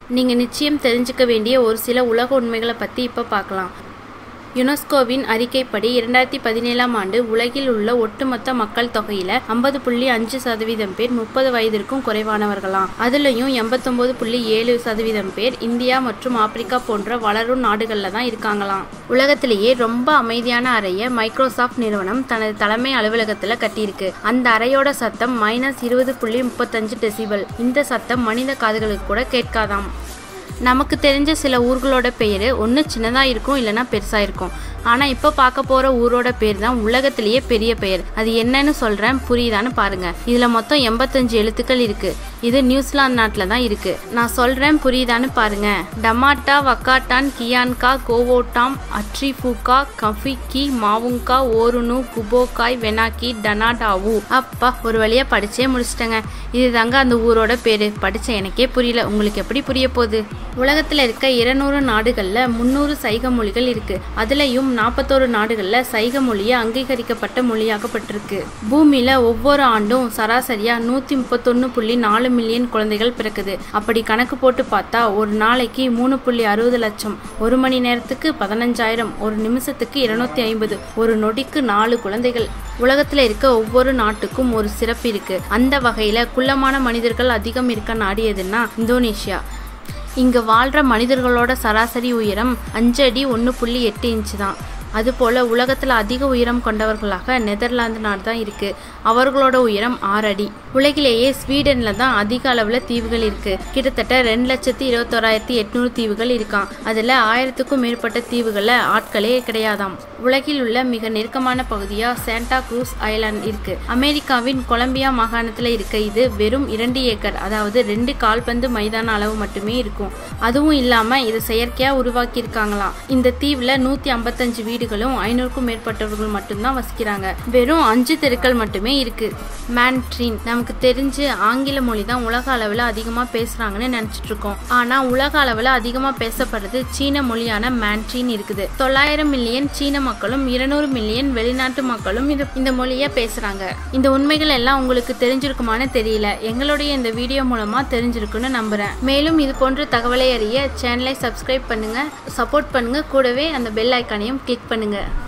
நீங்கள் நிச்சயம் தெரிஞ்சுக்க வேண்டிய ஒரு சில உலக உண்மைகளை பற்றி இப்போ பார்க்கலாம் யுனெஸ்கோவின் அறிக்கைப்படி இரண்டாயிரத்தி பதினேழாம் ஆண்டு உலகில் உள்ள ஒட்டுமொத்த மக்கள் தொகையில ஐம்பது புள்ளி அஞ்சு சதவீதம் பேர் முப்பது வயதிற்கும் குறைவானவர்களாம் அதுலயும் எண்பத்தொன்பது புள்ளி ஏழு சதவீதம் பேர் இந்தியா மற்றும் ஆப்பிரிக்கா போன்ற வளரும் நாடுகள்ல தான் இருக்காங்களாம் உலகத்திலேயே ரொம்ப அமைதியான அறையை மைக்ரோசாஃப்ட் நிறுவனம் தனது தலைமை அலுவலகத்துல கட்டியிருக்கு அந்த அறையோட சத்தம் மைனஸ் இருபது புள்ளி முப்பத்தஞ்சு டெசிபல் இந்த சத்தம் மனித காதுகளுக்கு கூட கேட்காதாம் நமக்கு தெரிஞ்ச சில ஊர்களோட பெயர் ஒன்று சின்னதாக இருக்கும் இல்லைன்னா பெருசாக இருக்கும் ஆனால் இப்போ பார்க்க போகிற ஊரோட பேர் தான் உலகத்திலேயே பெரிய பெயர் அது என்னன்னு சொல்கிறேன் புரியுதான்னு பாருங்கள் இதில் மொத்தம் எண்பத்தஞ்சு எழுத்துக்கள் இருக்குது இது நியூசிலாந்து நாட்டில் தான் இருக்குது நான் சொல்கிறேன் புரியுதான்னு பாருங்கள் டமாட்டா வக்காட்டான் கியான்கா கோவோட்டாம் அட்ரிஃபூக்கா கஃபிக்கி மாவுங்கா ஓருனு குபோக்காய் வெனாக்கி டனாடாவு அப்பா ஒரு வழியாக படிச்சே முடிச்சிட்டேங்க இது தாங்க அந்த ஊரோட பேர் படித்த எனக்கே புரியல உங்களுக்கு எப்படி புரிய போகுது உலகத்தில் இருக்க இருநூறு நாடுகளில் முந்நூறு சைக மொழிகள் இருக்குது அதுலேயும் நாற்பத்தோரு நாடுகளில் சைக மொழியை அங்கீகரிக்கப்பட்ட மொழியாக்கப்பட்டிருக்கு பூமியில் ஒவ்வொரு ஆண்டும் சராசரியாக நூற்றி முப்பத்தொன்று புள்ளி நாலு மில்லியன் குழந்தைகள் பிறக்குது அப்படி கணக்கு போட்டு பார்த்தா ஒரு நாளைக்கு மூணு புள்ளி அறுபது லட்சம் ஒரு மணி நேரத்துக்கு பதினஞ்சாயிரம் ஒரு நிமிஷத்துக்கு இருநூத்தி ஐம்பது ஒரு நொடிக்கு நாலு குழந்தைகள் உலகத்தில் இருக்க ஒவ்வொரு நாட்டுக்கும் ஒரு சிறப்பு இருக்கு அந்த வகையில் குள்ளமான மனிதர்கள் அதிகம் இருக்க நாடு எதுன்னா இந்தோனேஷியா இங்கே வாழ்கிற மனிதர்களோட சராசரி உயரம் அஞ்சு அடி ஒன்று புள்ளி எட்டு இன்ச்சு தான் அதுபோல் உலகத்தில் அதிக உயரம் கொண்டவர்களாக நெதர்லாந்து நாடு தான் இருக்குது அவர்களோட உயரம் ஆறு அடி உலகிலேயே ஸ்வீடனில் தான் அதிக அளவில் தீவுகள் இருக்குது கிட்டத்தட்ட ரெண்டு லட்சத்தி இருபத்தோராயிரத்தி எட்நூறு தீவுகள் இருக்காம் அதில் ஆயிரத்துக்கும் மேற்பட்ட தீவுகளில் ஆட்களே கிடையாதாம் உலகில் உள்ள மிக நெருக்கமான பகுதியாக சாண்டா குரூஸ் ஐலாண்ட் இருக்குது அமெரிக்காவின் கொலம்பியா மாகாணத்தில் இருக்க இது வெறும் இரண்டு ஏக்கர் அதாவது ரெண்டு கால்பந்து மைதான அளவு மட்டுமே இருக்கும் அதுவும் இல்லாமல் இதை செயற்கையாக உருவாக்கியிருக்காங்களாம் இந்த தீவில் நூற்றி ஐம்பத்தஞ்சு வீடுகளும் ஐநூறுக்கும் மேற்பட்டவர்கள் மட்டும்தான் வசிக்கிறாங்க வெறும் அஞ்சு தெருக்கள் மட்டுமே இருக்கு மேன்ட்ரின் நமக்கு தெரிஞ்சு ஆங்கில மொழி தான் உலக அளவில் அதிகமாக பேசுகிறாங்கன்னு நினச்சிட்டு இருக்கோம் ஆனால் உலக அளவில் அதிகமாக பேசப்படுறது சீன மொழியான மேன்ட்ரின் இருக்குது தொள்ளாயிரம் மில்லியன் சீன மக்களும் இருநூறு மில்லியன் வெளிநாட்டு மக்களும் இது இந்த மொழியை பேசுகிறாங்க இந்த உண்மைகள் எல்லாம் உங்களுக்கு தெரிஞ்சிருக்குமான்னு தெரியல எங்களுடைய இந்த வீடியோ மூலமாக தெரிஞ்சிருக்குன்னு நம்புகிறேன் மேலும் இது போன்ற தகவலை அறிய சேனலை சப்ஸ்கிரைப் பண்ணுங்கள் சப்போர்ட் பண்ணுங்கள் கூடவே அந்த பெல் ஐக்கானையும் கிளிக் பண்ணுங்கள்